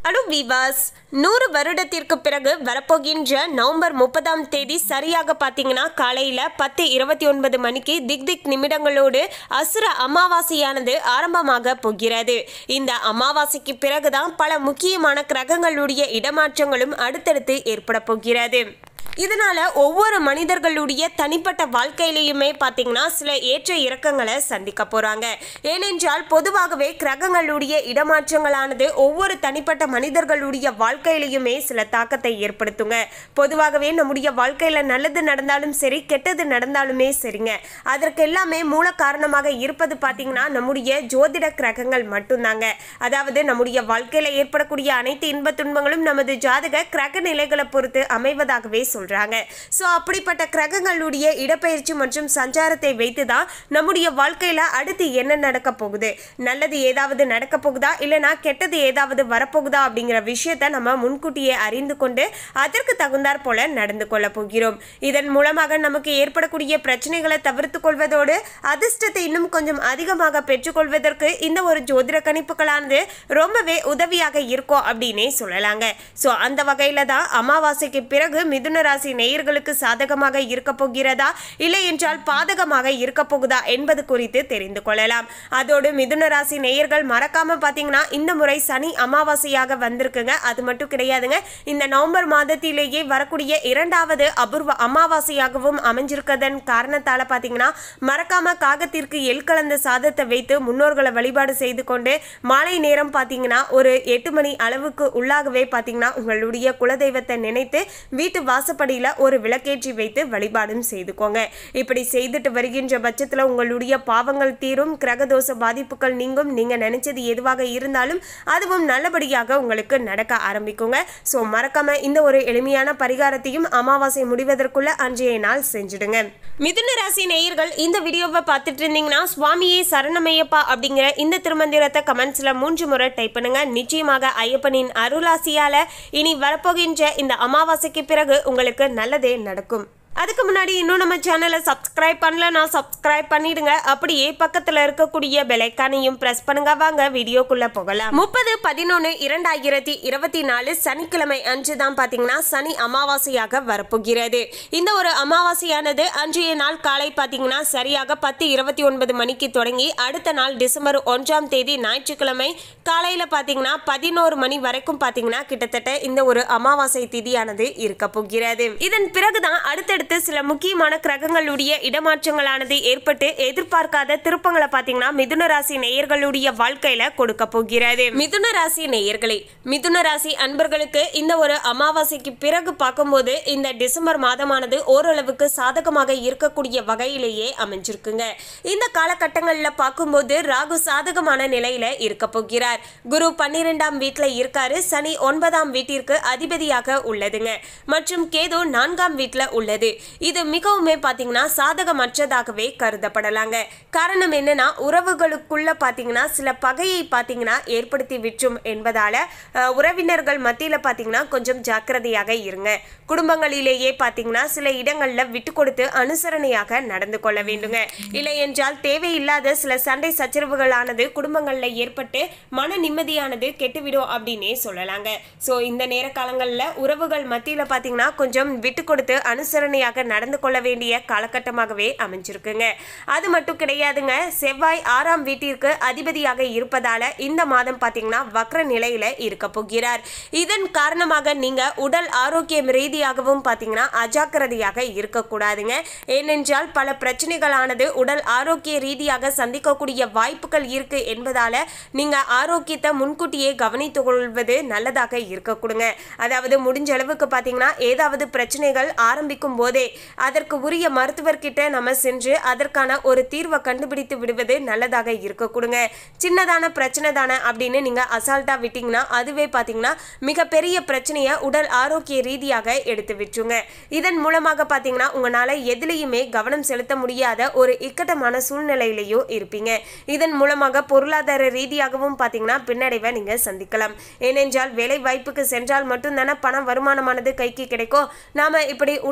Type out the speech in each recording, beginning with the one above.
அடு விவாஸ் நூறு வருடத்திற்கு பிறகு வரப்போகின்ற நவம்பர் முப்பதாம் தேதி சரியாக பார்த்தீங்கன்னா காலையில் பத்து இருபத்தி ஒன்பது மணிக்கு திக் திக் நிமிடங்களோடு அசுர அமாவாசையானது ஆரம்பமாக போகிறது இந்த அமாவாசைக்கு பிறகுதான் பல முக்கியமான கிரகங்களுடைய இடமாற்றங்களும் அடுத்தடுத்து ஏற்பட போகிறது இதனால ஒவ்வொரு மனிதர்களுடைய தனிப்பட்ட வாழ்க்கையிலையுமே பார்த்தீங்கன்னா சில ஏற்ற இறக்கங்களை சந்திக்க போறாங்க ஏனென்றால் பொதுவாகவே கிரகங்களுடைய இடமாற்றங்களானது ஒவ்வொரு தனிப்பட்ட மனிதர்களுடைய வாழ்க்கையிலையுமே சில தாக்கத்தை ஏற்படுத்துங்க பொதுவாகவே நம்முடைய வாழ்க்கையில நல்லது நடந்தாலும் சரி கெட்டது நடந்தாலுமே சரிங்க அதற்கு எல்லாமே மூல காரணமாக இருப்பது பார்த்தீங்கன்னா நம்முடைய ஜோதிட கிரகங்கள் மட்டும்தாங்க அதாவது நம்முடைய வாழ்க்கையில ஏற்படக்கூடிய அனைத்து இன்ப துன்பங்களும் நமது ஜாதக கிரக நிலைகளை பொறுத்து அமைவதாகவே சொல்றாங்க ஸோ அப்படிப்பட்ட கிரகங்களுடைய இடப்பெயர்ச்சி மற்றும் சஞ்சாரத்தை வைத்து தான் நம்முடைய வாழ்க்கையில அடுத்து என்ன நடக்க போகுது நல்லது ஏதாவது நடக்க போகுதா இல்லைனா கெட்டது ஏதாவது வரப்போகுதா அப்படிங்கிற விஷயத்தை நம்ம முன்கூட்டியே அறிந்து கொண்டு அதற்கு தகுந்தாற் போல நடந்து கொள்ள போகிறோம் இதன் மூலமாக நமக்கு ஏற்படக்கூடிய பிரச்சனைகளை தவிர்த்து கொள்வதோடு அதிர்ஷ்டத்தை இன்னும் கொஞ்சம் அதிகமாக பெற்றுக்கொள்வதற்கு இந்த ஒரு ஜோதிட கணிப்புகளானது ரொம்பவே உதவியாக இருக்கும் அப்படின்னே சொல்லலாங்க ஸோ அந்த வகையில தான் அமாவாசைக்கு பிறகு மிதுன ராசி நேயர்களுக்கு சாதகமாக இருக்க போகிறதா இல்லை என்றால் பாதகமாக இருக்க போகுதா என்பது குறித்து தெரிந்து கொள்ளலாம் அதோடு மிதுன ராசி நேயர்கள் மறக்காம பார்த்தீங்கன்னா இந்த முறை சனி அமாவாசையாக வந்திருக்குங்க அது மட்டும் கிடையாதுங்க இந்த நவம்பர் மாதத்திலேயே வரக்கூடிய இரண்டாவது அபூர்வ அமாவாசையாகவும் அமைஞ்சிருக்கதன் காரணத்தால பார்த்தீங்கன்னா மறக்காம காகத்திற்கு எல் கலந்த சாதத்தை வைத்து முன்னோர்களை வழிபாடு செய்து கொண்டு மாலை நேரம் பார்த்தீங்கன்னா ஒரு எட்டு மணி அளவுக்கு உள்ளாகவே பார்த்தீங்கன்னா உங்களுடைய குலதெய்வத்தை நினைத்து வீட்டு வாசப்படியில் ஒரு விளக்கேற்றி வைத்து வழிபாடும் செய்துக்கோங்க இப்படி செய்துட்டு வருகின்ற பட்சத்தில் உங்களுடைய பாவங்கள் தீரும் கிரகதோஷ பாதிப்புகள் நீங்கும் நீங்கள் நினைச்சது எதுவாக இருந்தாலும் அதுவும் நல்லபடியாக உங்களுக்கு நடக்க ஆரம்பிக்குங்க ஸோ மறக்காம இந்த ஒரு எளிமையான பரிகாரத்தையும் அமாவாசை முடிவதற்குள்ள அன்றைய நாள் செஞ்சுடுங்க மிதுன ராசி நேயர்கள் இந்த வீடியோவை பார்த்துட்டு இருந்தீங்கன்னா சுவாமியே சரணமையப்பா அப்படிங்கிற இந்த திருமந்திரத்தை கமெண்ட்ஸ்ல மூன்று முறை டைப் பண்ணுங்க நிச்சயமாக ஐயப்பனின் அருளாசியால இனி வரப்போகின்ற இந்த அமாவாசைக்கு பிறகு உங்களுக்கு நல்லதே நடக்கும் அதுக்கு முன்னாடி இன்னும் நம்ம சேனலை சப்ஸ்கிரைப் பண்ணலன்னா சப்ஸ்கிரைப் பண்ணிடுங்க அப்படியே பக்கத்தில் இருக்கக்கூடிய பெலைக்கானையும் ப்ரெஸ் பண்ணுங்க வாங்க வீடியோக்குள்ள போகலாம் முப்பது பதினொன்று இரண்டாயிரத்தி இருபத்தி நாலு சனிக்கிழமை அன்று தான் பார்த்தீங்கன்னா சனி அமாவாசையாக வரப்போகிறது இந்த ஒரு அமாவாசையானது அன்றைய நாள் காலை பார்த்தீங்கன்னா சரியாக பத்து இருபத்தி ஒன்பது மணிக்கு தொடங்கி அடுத்த நாள் டிசம்பர் ஒன்றாம் தேதி ஞாயிற்றுக்கிழமை காலையில் பார்த்தீங்கன்னா பதினோரு மணி வரைக்கும் பார்த்தீங்கன்னா கிட்டத்தட்ட இந்த ஒரு அமாவாசை திதியானது இருக்க போகிறது இதன் பிறகுதான் அடுத்தடுத்து சில முக்கியமான கிரகங்களுடைய இடமாற்றங்களானது ஏற்பட்டு எதிர்பார்க்காத திருப்பங்களை பார்த்தீங்கன்னா மிதுன ராசி நேயர்களுடைய வாழ்க்கையில கொடுக்க போகிறது மிதுன ராசி நேயர்களே மிதுன ராசி அன்பர்களுக்கு இந்த ஒரு அமாவாசைக்கு பிறகு பார்க்கும்போது இந்த டிசம்பர் மாதமானது ஓரளவுக்கு சாதகமாக இருக்கக்கூடிய வகையிலேயே அமைஞ்சிருக்குங்க இந்த காலகட்டங்களில் பார்க்கும்போது ராகு சாதகமான நிலையில இருக்க போகிறார் குரு பன்னிரெண்டாம் வீட்டுல இருக்காரு சனி ஒன்பதாம் வீட்டிற்கு அதிபதியாக உள்ளதுங்க மற்றும் கேது நான்காம் வீட்டுல உள்ளது இது மிகவுமே பார்த்தீங்கன்னா சாதகமற்றதாகவே கருதப்படலாங்க காரணம் என்னன்னா உறவுகளுக்குள்ள பார்த்தீங்கன்னா சில பகையை பார்த்தீங்கன்னா ஏற்படுத்தி விற்றும் என்பதால அஹ், உறவினர்கள் மத்தியில் பார்த்தீங்கன்னா கொஞ்சம் ஜாக்கிரதையாக இருங்க குடும்பங்களிலேயே பார்த்தீங்கன்னா சில இடங்களில் விட்டு கொடுத்து அனுசரணையாக நடந்து கொள்ள வேண்டுங்க இல்லை என்றால் தேவையில்லாத சில சண்டை சச்சரவுகளானது குடும்பங்களில் ஏற்பட்டு மன நிம்மதியானது கெட்டுவிடும் அப்படின்னே சொல்லலாங்க ஸோ இந்த நேர காலங்களில் உறவுகள் மத்தியில் பார்த்தீங்கன்னா கொஞ்சம் விட்டு கொடுத்து அனுசரணையாக நடந்து கொள்ள வேண்டிய காலகட்டமாகவே அமைஞ்சிருக்குங்க அது மட்டும் கிடையாதுங்க செவ்வாய் ஆறாம் வீட்டிற்கு அதிபதியாக இருப்பதால இந்த மாதம் பார்த்தீங்கன்னா வக்ர நிலையில இருக்க போகிறார் இதன் காரணமாக நீங்க உடல் ஆரோக்கியம் ரீதியாகவும் பார்த்தீங்கன்னா அஜாக்கிரதையாக இருக்கக்கூடாதுங்க ஏனென்றால் பல பிரச்சனைகளானது உடல் ஆரோக்கிய ரீதியாக சந்திக்கக்கூடிய வாய்ப்புகள் இருக்கு என்பதால நீங்க ஆரோக்கியத்தை முன்கூட்டியே கவனித்துக் கொள்வது நல்லதாக இருக்க கொடுங்க அதாவது முடிஞ்ச அளவுக்கு பார்த்தீங்கன்னா ஏதாவது பிரச்சனைகள் ஆரம்பிக்கும் போதே அதற்கு உரிய மருத்துவர்கிட்ட நம்ம சென்று அதற்கான ஒரு தீர்வை கண்டுபிடித்து விடுவது நல்லதாக இருக்க கொடுங்க சின்னதான பிரச்சனை தானே அப்படின்னு நீங்க அசால்ட்டா விட்டீங்கன்னா அதுவே பார்த்தீங்கன்னா மிகப்பெரிய பிரச்சனையை உடல் ஆரோக்கிய ரீதியாக எடுத்து விட்டுருங்க இதன் மூலமாக பார்த்தீங்கன்னா உங்களால எதுலேயுமே கவனம் செலுத்த முடியாத ஒரு இக்கட்டமான சூழ்நிலையிலையோ இருப்பீங்க இதன் மூலமாக பொருளாதார ரீதியாகவும் பார்த்தீங்கன்னா பின்னடைவை நீங்க சந்திக்கலாம் ஏனென்றால் வேலை வாய்ப்புக்கு சென்றால் மட்டும்தானே பண வருமானமானது கைக்கு கிடைக்கும் நாம இப்படி உடல் ஆரோக்கிய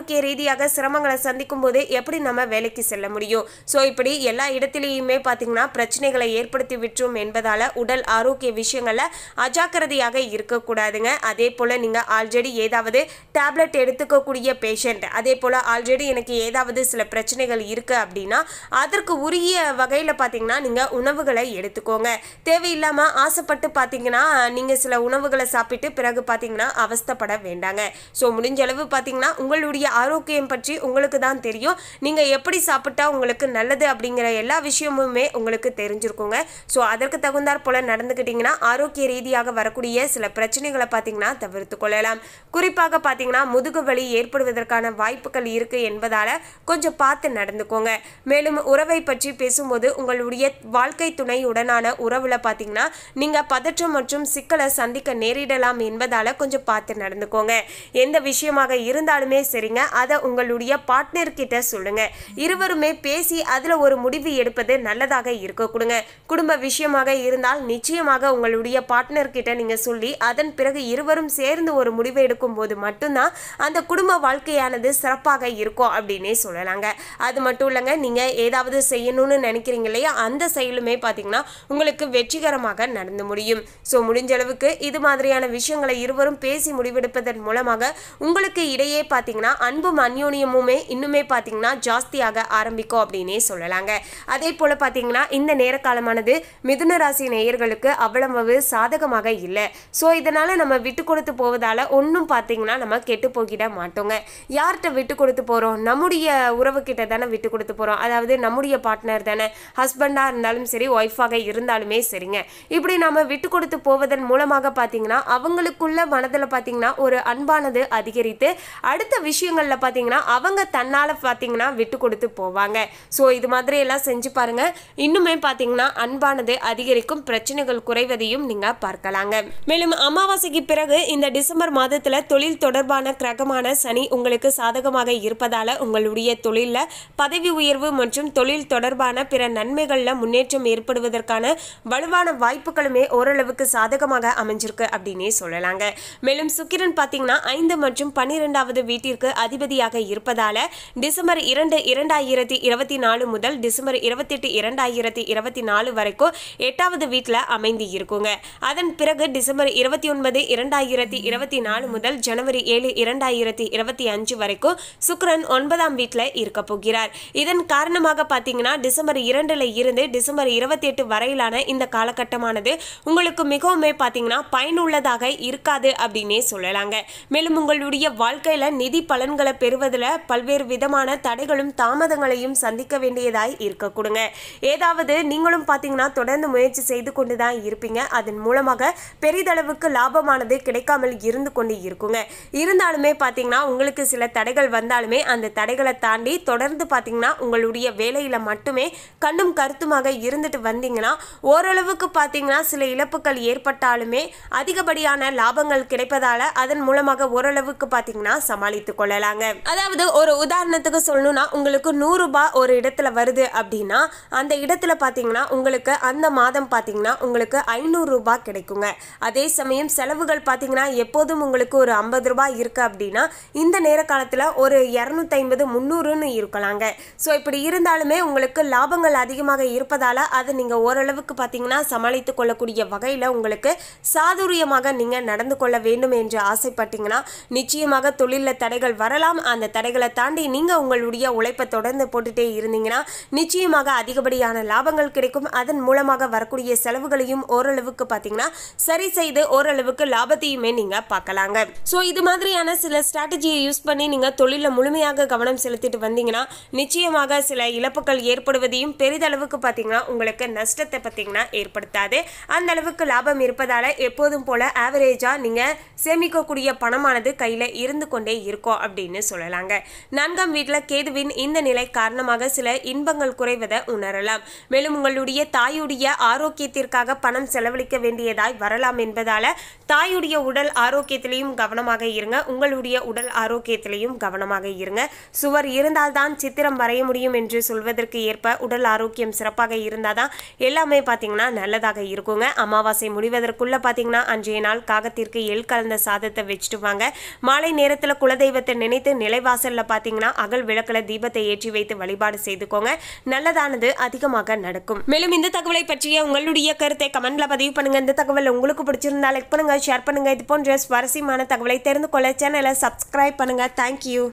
ஆரோக்கிய ரீதியாக சிரமங்களை சந்திக்கும் போது எப்படி நம்ம வேலைக்கு செல்ல முடியும் ஸோ இப்படி எல்லா இடத்துலையுமே பார்த்தீங்கன்னா பிரச்சனைகளை ஏற்படுத்தி விட்டுரும் என்பதால உடல் ஆரோக்கிய விஷயங்கள்ல அஜாக்கிரதையாக இருக்கக்கூடாதுங்க அதே போல் நீங்கள் ஆல்ரெடி ஏதாவது டேப்லெட் எடுத்துக்கக்கூடிய பேஷண்ட் அதே போல் ஆல்ரெடி எனக்கு ஏதாவது சில பிரச்சனைகள் இருக்குது அப்படின்னா அதற்கு உரிய வகையில் பார்த்தீங்கன்னா நீங்கள் உணவுகளை எடுத்துக்கோங்க தேவையில்லாமல் ஆசைப்பட்டு பார்த்தீங்கன்னா நீங்கள் சில உணவுகளை சாப்பிட்டு பிறகு பார்த்தீங்கன்னா அவஸ்தைப்பட வேண்டாங்க ஸோ முடிஞ்ச அளவு பார்த்தீங்கன்னா உங்களுடைய ஆரோக்கியம் பற்றி உங்களுக்கு தான் தெரியும் நீங்கள் எப்படி சாப்பிட்டா உங்களுக்கு நல்லது அப்படிங்கிற எல்லா விஷயமுமே உங்களுக்கு தெரிஞ்சிருக்குங்க ஸோ அதற்கு தகுந்தாற் போல் நடந்துக்கிட்டிங்கன்னா ஆரோக்கிய ரீதியாக வரக்கூடிய சில பிரச்சனைகளை பார்த்தீங்கன்னா தவிர்த்து கொள்ளலாம் குறிப்பாக பார்த்தீங்கன்னா முதுகு வலி ஏற்படுவதற்கான வாய்ப்புகள் இருக்கு என்பதால கொஞ்சம் பார்த்து நடந்துக்கோங்க மேலும் உறவை பற்றி பேசும்போது உங்களுடைய வாழ்க்கை துணையுடனான உறவுல பார்த்தீங்கன்னா நீங்க பதற்றம் மற்றும் சிக்கலை சந்திக்க நேரிடலாம் என்பதால கொஞ்சம் பார்த்து நடந்துக்கோங்க எந்த விஷயமாக இருந்தாலுமே சரிங்க அதை உங்களுடைய பார்ட்னர் கிட்ட சொல்லுங்க இருவருமே பேசி அதுல ஒரு முடிவு எடுப்பது நல்லதாக இருக்க கொடுங்க குடும்ப விஷயமாக இருந்தால் நிச்சயமாக உங்களுடைய பார்ட்னர் கிட்ட நீங்க சொல்லி அதன் பிறகு இருவரும் சேர்ந்து ஒரு முடிவு எடுக்கும் போது மட்டும்தான் அந்த குடும்ப வாழ்க்கையானது சிறப்பாக இருக்கும் அப்படின்னே சொல்லலாங்க அது மட்டும் இல்லைங்க நீங்க ஏதாவது செய்யணும்னு நினைக்கிறீங்க இல்லையா அந்த செயலுமே பார்த்தீங்கன்னா உங்களுக்கு வெற்றிகரமாக நடந்து முடியும் ஸோ முடிஞ்ச அளவுக்கு இது மாதிரியான விஷயங்களை இருவரும் பேசி முடிவெடுப்பதன் மூலமாக உங்களுக்கு இடையே பார்த்தீங்கன்னா அன்பும் அந்யோன்யமுமே இன்னுமே பார்த்தீங்கன்னா ஜாஸ்தியாக ஆரம்பிக்கும் அப்படின்னே சொல்லலாங்க அதே போல பார்த்தீங்கன்னா இந்த நேர காலமானது மிதுன ராசி நேயர்களுக்கு அவ்வளவு சாதகமாக இல்லை ஸோ இதனால நம்ம விட்டு கொடுத்து போவதால ஒன்றும் பார்த்தீங்கன்னா நம்ம கெட்டு போகிட மாட்டோங்க யார்கிட்ட விட்டு கொடுத்து போகிறோம் நம்முடைய உறவுக்கிட்ட தானே விட்டு கொடுத்து போகிறோம் அதாவது நம்முடைய பார்ட்னர் தானே ஹஸ்பண்டாக இருந்தாலும் சரி ஒய்ஃபாக இருந்தாலுமே சரிங்க இப்படி நம்ம விட்டு கொடுத்து போவதன் மூலமாக பார்த்தீங்கன்னா அவங்களுக்குள்ள மனதில் பார்த்தீங்கன்னா ஒரு அன்பானது அதிகரித்து அடுத்த விஷயங்களில் பார்த்தீங்கன்னா அவங்க தன்னால் பார்த்தீங்கன்னா விட்டு கொடுத்து போவாங்க ஸோ இது மாதிரி எல்லாம் செஞ்சு பாருங்க இன்னுமே பார்த்தீங்கன்னா அன்பானது அதிகரிக்கும் பிரச்சனைகள் குறைவதையும் நீங்கள் பார்க்கலாங்க மேலும் அமாவாசைக்கு பிறகு இந்த டிசம்பர் மாதத்தில் தொழில் தொடர்பான கிரகமான சனி உங்களுக்கு சாதகமாக இருப்பதால உங்களுடைய தொழிலில் பதவி உயர்வு மற்றும் தொழில் தொடர்பான பிற நன்மைகளில் முன்னேற்றம் ஏற்படுவதற்கான வலுவான வாய்ப்புகளுமே ஓரளவுக்கு சாதகமாக அமைஞ்சிருக்கு அப்படின்னே சொல்லலாங்க மேலும் சுக்கிரன் பார்த்தீங்கன்னா ஐந்து மற்றும் பன்னிரெண்டாவது வீட்டிற்கு அதிபதியாக இருப்பதால டிசம்பர் இரண்டு இரண்டாயிரத்தி இருபத்தி நாலு முதல் டிசம்பர் இருபத்தெட்டு இரண்டாயிரத்தி இருபத்தி நாலு வரைக்கும் எட்டாவது வீட்டில் அமைந்து இருக்குங்க அதன் பிறகு டிசம்பர் இருபத்தி ஒன்பது இரண்டாயிரத்தி இருபத்தி நாலு முதல் ஜனவரி ஏழு இரண்டாயிரத்தி இருபத்தி அஞ்சு வரைக்கும் சுக்கிரன் ஒன்பதாம் வீட்டில் இருக்க போகிறார் இதன் காரணமாக பார்த்தீங்கன்னா டிசம்பர் இரண்டுல இருந்து டிசம்பர் இருபத்தி எட்டு வரையிலான இந்த காலகட்டமானது உங்களுக்கு மிகவுமே பார்த்தீங்கன்னா பயனுள்ளதாக இருக்காது அப்படின்னே சொல்லலாங்க மேலும் உங்களுடைய வாழ்க்கையில நிதி பலன்களை பெறுவதில் பல்வேறு விதமான தடைகளும் தாமதங்களையும் சந்திக்க வேண்டியதாய் இருக்க கொடுங்க ஏதாவது நீங்களும் பார்த்தீங்கன்னா தொடர்ந்து முயற்சி செய்து கொண்டு தான் இருப்பீங்க அதன் மூலமாக பெரிதளவுக்கு லாபமானது கிடைக்காமல் இருந்து கொண்டு இருக்குங்க இருந்தாலுமே பார்த்தீங்கன்னா உங்களுக்கு சில தடைகள் வந்தாலுமே அந்த தடைகளை தாண்டி தொடர்ந்து பார்த்தீங்கன்னா உங்களுடைய வேலையில மட்டுமே கண்ணும் கருத்துமாக இருந்துட்டு வந்தீங்கன்னா ஓரளவுக்கு பார்த்தீங்கன்னா சில இழப்புகள் ஏற்பட்டாலுமே அதிகப்படியான லாபங்கள் கிடைப்பதால அதன் மூலமாக ஓரளவுக்கு பார்த்தீங்கன்னா சமாளித்துக் கொள்ளலாங்க அதாவது ஒரு உதாரணத்துக்கு சொல்லணும்னா உங்களுக்கு நூறு ரூபாய் ஒரு இடத்துல வருது அப்படின்னா அந்த இடத்துல பார்த்தீங்கன்னா உங்களுக்கு அந்த மாதம் பார்த்தீங்கன்னா உங்களுக்கு ஐநூறு ரூபாய் கிடைக்குங்க அதே சமயம் செலவுகள் பார்த்தீங்கன்னா எப்போதும் உங்களுக்கு ஒரு ஐம்பது ரூபாய் இருக்கு அப்படின்னா இந்த நேர காலத்தில் ஒரு இரநூத்தி ஐம்பது முந்நூறுன்னு இருக்கலாங்க ஸோ இப்படி இருந்தாலுமே உங்களுக்கு லாபங்கள் அதிகமாக இருப்பதால அதை நீங்கள் ஓரளவுக்கு பார்த்தீங்கன்னா சமாளித்து கொள்ளக்கூடிய வகையில் உங்களுக்கு சாதுரியமாக நீங்கள் நடந்து கொள்ள வேண்டும் என்று ஆசைப்பட்டீங்கன்னா நிச்சயமாக தொழிலில் தடைகள் வரலாம் அந்த தடைகளை தாண்டி நீங்கள் உங்களுடைய உழைப்பை தொடர்ந்து போட்டுட்டே இருந்தீங்கன்னா நிச்சயமாக அதிகப்படியான லாபங்கள் கிடைக்கும் அதன் மூலமாக வரக்கூடிய செலவுகளையும் ஓரளவுக்கு பார்த்தீங்கன்னா சரி செய்து ஓரளவுக்கு லாபத்தையுமே நீங்கள் பார்க்கலாங்க ஸோ இது மாதிரியான சில ஸ்ட்ராட்டஜியை யூஸ் பண்ணி நீங்கள் தொழிலில் முழுமையாக கவனம் செலுத்திட்டு வந்தீங்கன்னா நிச்சயமாக சில இழப்புகள் ஏற்படுவதையும் பெரிதளவுக்கு பார்த்தீங்கன்னா உங்களுக்கு நஷ்டத்தை பார்த்தீங்கன்னா ஏற்படுத்தாது அந்த அளவுக்கு லாபம் இருப்பதால எப்போதும் போல ஆவரேஜாக நீங்கள் சேமிக்கக்கூடிய பணமானது கையில் இருந்து கொண்டே இருக்கும் அப்படின்னு சொல்லலாங்க நான்காம் வீட்டில் கேதுவின் இந்த நிலை காரணமாக சில இன்பங்கள் குறைவதை உணரலாம் மேலும் உங்களுடைய தாயுடைய ஆரோக்கியத்திற்காக பணம் செலவழிக்க வேண்டியதாய் வரலாம் என்பதால தாயுடைய உடல் ஆரோக்கியத்திலையும் கவனமாக இருங்க உங்களுடைய உடல் ஆரோக்கியத்திலையும் கவனமாக இருங்க சுவர் இருந்தால்தான் சித்திரம் வரைய முடியும் என்று சொல்வதற்கு ஏற்ப உடல் ஆரோக்கியம் சிறப்பாக இருந்தால் தான் எல்லாமே பார்த்தீங்கன்னா நல்லதாக இருக்குங்க அமாவாசை முடிவதற்குள்ள பார்த்தீங்கன்னா அன்றைய நாள் காகத்திற்கு எள் கலந்த சாதத்தை வச்சுட்டு வாங்க மாலை நேரத்தில் குலதெய்வத்தை நினைத்து நிலைவாசல்ல பார்த்தீங்கன்னா அகல் விளக்குல தீபத்தை ஏற்றி வைத்து வழிபாடு செய்துக்கோங்க நல்லதானது அதிகமாக நடக்கும் மேலும் இந்த தகவலை பற்றிய உங்களுடைய கருத்தை கமெண்ட்ல பதிவு பண்ணுங்க இந்த தகவல் உங்களுக்கு பிடிச்சிருந்தா லைக் பண்ணுங்க ஷேர் பண்ணுங்க இது போன்ற சுவாரஸ்யமான தகவலை தெரிந்து கொள்ள சேனலை சப்ஸ்கிரைப் பண்ணுங்க தேங்க்யூ